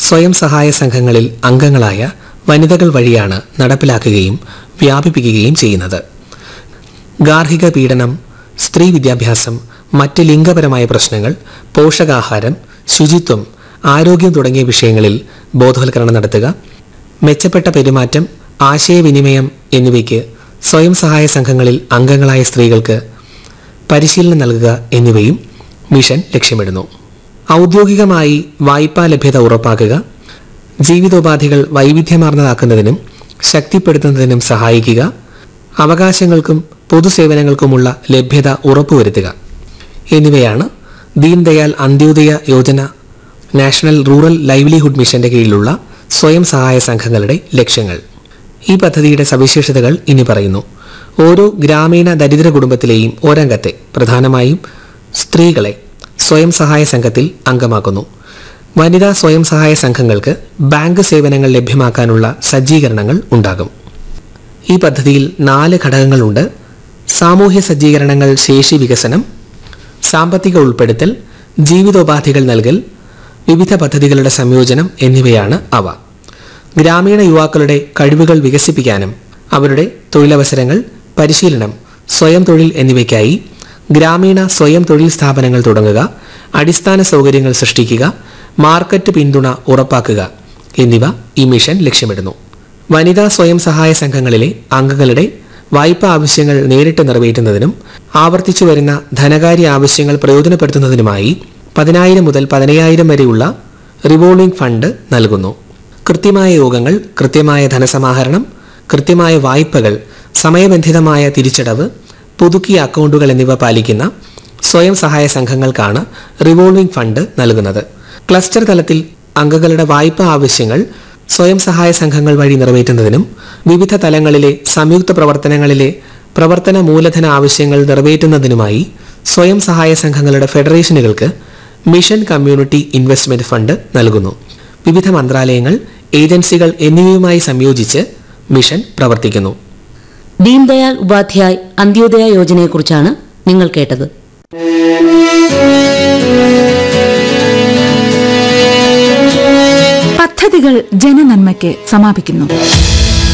സ്വയം സഹായ സംഘങ്ങളിൽ അംഗങ്ങളായ വനിതകൾ വഴിയാണ് നടപ്പിലാക്കുകയും വ്യാപിപ്പിക്കുകയും ചെയ്യുന്നത് ഗാർഹിക പീഡനം സ്ത്രീ വിദ്യാഭ്യാസം മറ്റ് ലിംഗപരമായ പ്രശ്നങ്ങൾ പോഷകാഹാരം ശുചിത്വം ആരോഗ്യം തുടങ്ങിയ വിഷയങ്ങളിൽ ബോധവൽക്കരണം നടത്തുക മെച്ചപ്പെട്ട പെരുമാറ്റം ആശയവിനിമയം എന്നിവയ്ക്ക് സ്വയം സഹായ സംഘങ്ങളിൽ അംഗങ്ങളായ സ്ത്രീകൾക്ക് പരിശീലനം നൽകുക എന്നിവയും മിഷൻ ലക്ഷ്യമിടുന്നു ഔദ്യോഗികമായി വായ്പാ ലഭ്യത ഉറപ്പാക്കുക ജീവിതോപാധികൾ വൈവിധ്യമാർന്നതാക്കുന്നതിനും ശക്തിപ്പെടുത്തുന്നതിനും സഹായിക്കുക അവകാശങ്ങൾക്കും പൊതുസേവനങ്ങൾക്കുമുള്ള ലഭ്യത ഉറപ്പുവരുത്തുക എന്നിവയാണ് Deendayal Antyodaya Yojana national rural livelihood മിഷന്റെ കീഴിലുള്ള സ്വയം സഹായ സംഘങ്ങളുടെ ലക്ഷ്യങ്ങൾ ഈ പദ്ധതിയുടെ സവിശേഷതകൾ ഇനി പറയുന്നു ഓരോ ഗ്രാമീണ ദരിദ്ര കുടുംബത്തിലെയും ഒരംഗത്തെ പ്രധാനമായും സ്ത്രീകളെ സ്വയം സഹായ സംഘത്തിൽ അംഗമാക്കുന്നു വനിതാ സ്വയം സഹായ സംഘങ്ങൾക്ക് ബാങ്ക് സേവനങ്ങൾ ലഭ്യമാക്കാനുള്ള സജ്ജീകരണങ്ങൾ ഉണ്ടാകും ഈ പദ്ധതിയിൽ നാല് ഘടകങ്ങളുണ്ട് സാമൂഹ്യ സജ്ജീകരണങ്ങൾ ശേഷി വികസനം സാമ്പത്തിക ഉൾപ്പെടുത്തൽ ജീവിതോപാധികൾ നൽകൽ വിവിധ പദ്ധതികളുടെ സംയോജനം എന്നിവയാണ് അവ ഗ്രാമീണ യുവാക്കളുടെ കഴിവുകൾ വികസിപ്പിക്കാനും അവരുടെ തൊഴിലവസരങ്ങൾ പരിശീലനം സ്വയം തൊഴിൽ എന്നിവയ്ക്കായി ഗ്രാമീണ സ്വയം തൊഴിൽ സ്ഥാപനങ്ങൾ തുടങ്ങുക അടിസ്ഥാന സൗകര്യങ്ങൾ സൃഷ്ടിക്കുക മാർക്കറ്റ് പിന്തുണ ഉറപ്പാക്കുക എന്നിവ ഈ മിഷൻ ലക്ഷ്യമിടുന്നു വനിതാ സ്വയം സഹായ സംഘങ്ങളിലെ അംഗങ്ങളുടെ വായ്പാ ആവശ്യങ്ങൾ നേരിട്ട് നിറവേറ്റുന്നതിനും ആവർത്തിച്ചു വരുന്ന ധനകാര്യ ആവശ്യങ്ങൾ പ്രയോജനപ്പെടുത്തുന്നതിനുമായി പതിനായിരം മുതൽ പതിനയ്യായിരം വരെയുള്ള റിവോൾവിംഗ് ഫണ്ട് നൽകുന്നു കൃത്യമായ യോഗങ്ങൾ കൃത്യമായ ധനസമാഹരണം കൃത്യമായ വായ്പകൾ സമയബന്ധിതമായ തിരിച്ചടവ് പുതുക്കിയ അക്കൗണ്ടുകൾ എന്നിവ പാലിക്കുന്ന സ്വയം സഹായ സംഘങ്ങൾക്കാണ് റിവോൾവിംഗ് ഫണ്ട് നൽകുന്നത് ക്ലസ്റ്റർ തലത്തിൽ അംഗങ്ങളുടെ വായ്പാ ആവശ്യങ്ങൾ സ്വയം സഹായ സംഘങ്ങൾ വഴി നിറവേറ്റുന്നതിനും വിവിധ തലങ്ങളിലെ സംയുക്ത പ്രവർത്തനങ്ങളിലെ പ്രവർത്തന മൂലധന ആവശ്യങ്ങൾ നിറവേറ്റുന്നതിനുമായി സ്വയം സഹായ സംഘങ്ങളുടെ ഫെഡറേഷനുകൾക്ക് മിഷൻ കമ്മ്യൂണിറ്റി ഇൻവെസ്റ്റ്മെന്റ് ഫണ്ട് നൽകുന്നു വിവിധ മന്ത്രാലയങ്ങൾ ഏജൻസികൾ എന്നിവയുമായി സംയോജിച്ച് മിഷൻ പ്രവർത്തിക്കുന്നു ദീൻദയാൽ ഉപാധ്യായ് അന്ത്യോദയ യോജനയെക്കുറിച്ചാണ് നിങ്ങൾ കേട്ടത് പദ്ധതികൾ ജനനന്മയ്ക്ക് സമാപിക്കുന്നു